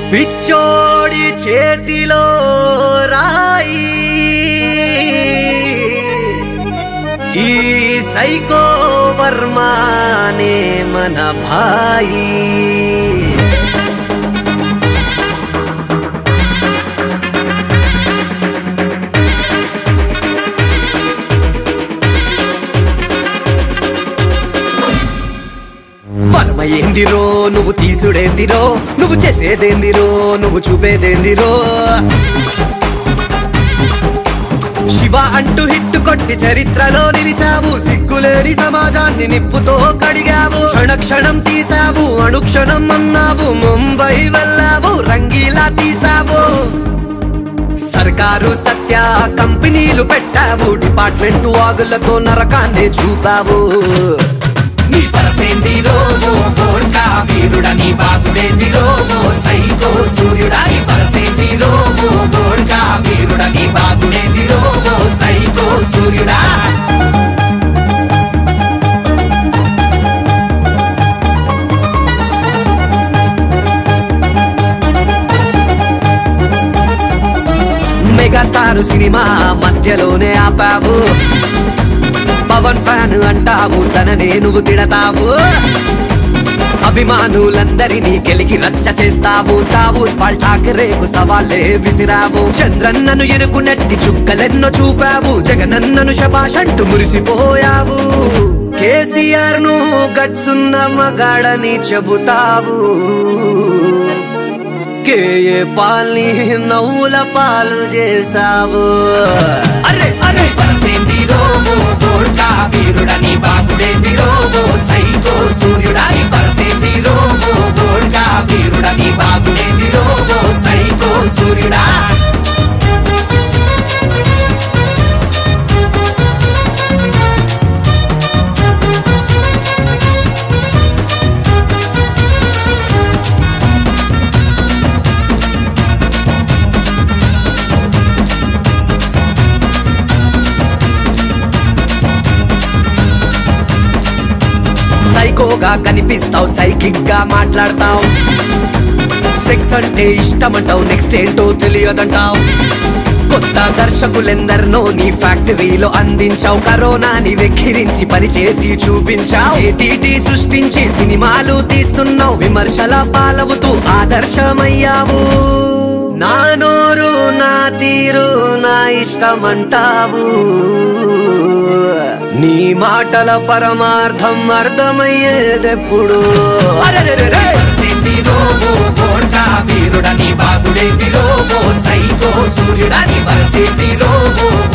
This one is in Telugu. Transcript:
పిచ్చోడి చేతిలో రాయి ఈ సైకో వర్మానే మన భాయి వర్మ ఏందిరో నువ్వు తీసుడేందిరో నువ్వు చేసేదేందిరో నువ్వు చూపేదేందిరో శివ అంటూ హిట్టు కొట్టి చరిత్రలో నిలిచావు సిగ్గులేని సమాజాన్ని నిప్పుతో కడిగావు క్షణ క్షణం తీసావు అణుక్షణం అన్నావు ముంబై వెళ్ళావు రంగీలా తీసావు సర్కారు సత్య కంపెనీలు పెట్టావు డిపార్ట్మెంట్ వాగులతో నరకాన్ని చూపావు నీ పరసేందిరో ఓ గోల్కా వీరుడా నీ బాగుడేందిరో ఓ సైకో సూర్యుడా నీ పరసేందిరో ఓ గోల్కా వీరుడా నీ బాగుడేందిరో ఓ సైకో సూర్యుడా మెగాస్టార్ సినిమా మధ్యలోనే ఆపావు పవన్ ఫ్యాన్ అంటావు తననే నువ్వు తిడతావు అభిమానులందరినీ కెలికి రచ్చ చేస్తావు తావు పల్టాకి రేకు సవాలే విసిరావు చంద్రన్నను ఎరుకునట్టి చుక్కలెన్నో చూపావు జగనన్నను శబాష్ అంటూ మురిసిపోయావు కేసీఆర్ ను గట్సున్న మగాడని చెబుతావు కేఏ పాల్ని నవ్వుల పాలు చేసావు అరే అరే పరసేందిరో ఓ గోల్కా వీరుడా నీ బాగుడేందిరో ఓ సైకో సూర్యుడా నీ పరసేందిరో ఓ గోల్కా వీరుడా నీ బాగుడేందిరో ఓ సైకో సూర్యుడా సైకోగా కనిపిస్తావు సైకిక్ గా మాట్లాడతావు సెక్స్ అంటే ఇష్టమంటావు నెక్స్ట్ ఏంటో తెలియదంటావు కొత్త దర్శకులెందరినో నీ ఫ్యాక్టరీలో అందించావు కరోనాని వెక్కిరించి పనిచేసి చూపించావు ఏటీటీ సృష్టించి సినిమాలు తీస్తున్నావు విమర్శల పాలవుతూ ఆదర్శమయ్యావు నా నోరు నా తీరు నా ఇష్టమంటావు నీ మాటల పరమార్థం అర్థమయ్యేదెప్పుడు అరెరెరెరె! పరసేందిరో ఓ గోల్కా వీరుడా నీ బాగుడేందిరో ఓ సైకో సూర్యుడా నీ పరసేందిరో ఓ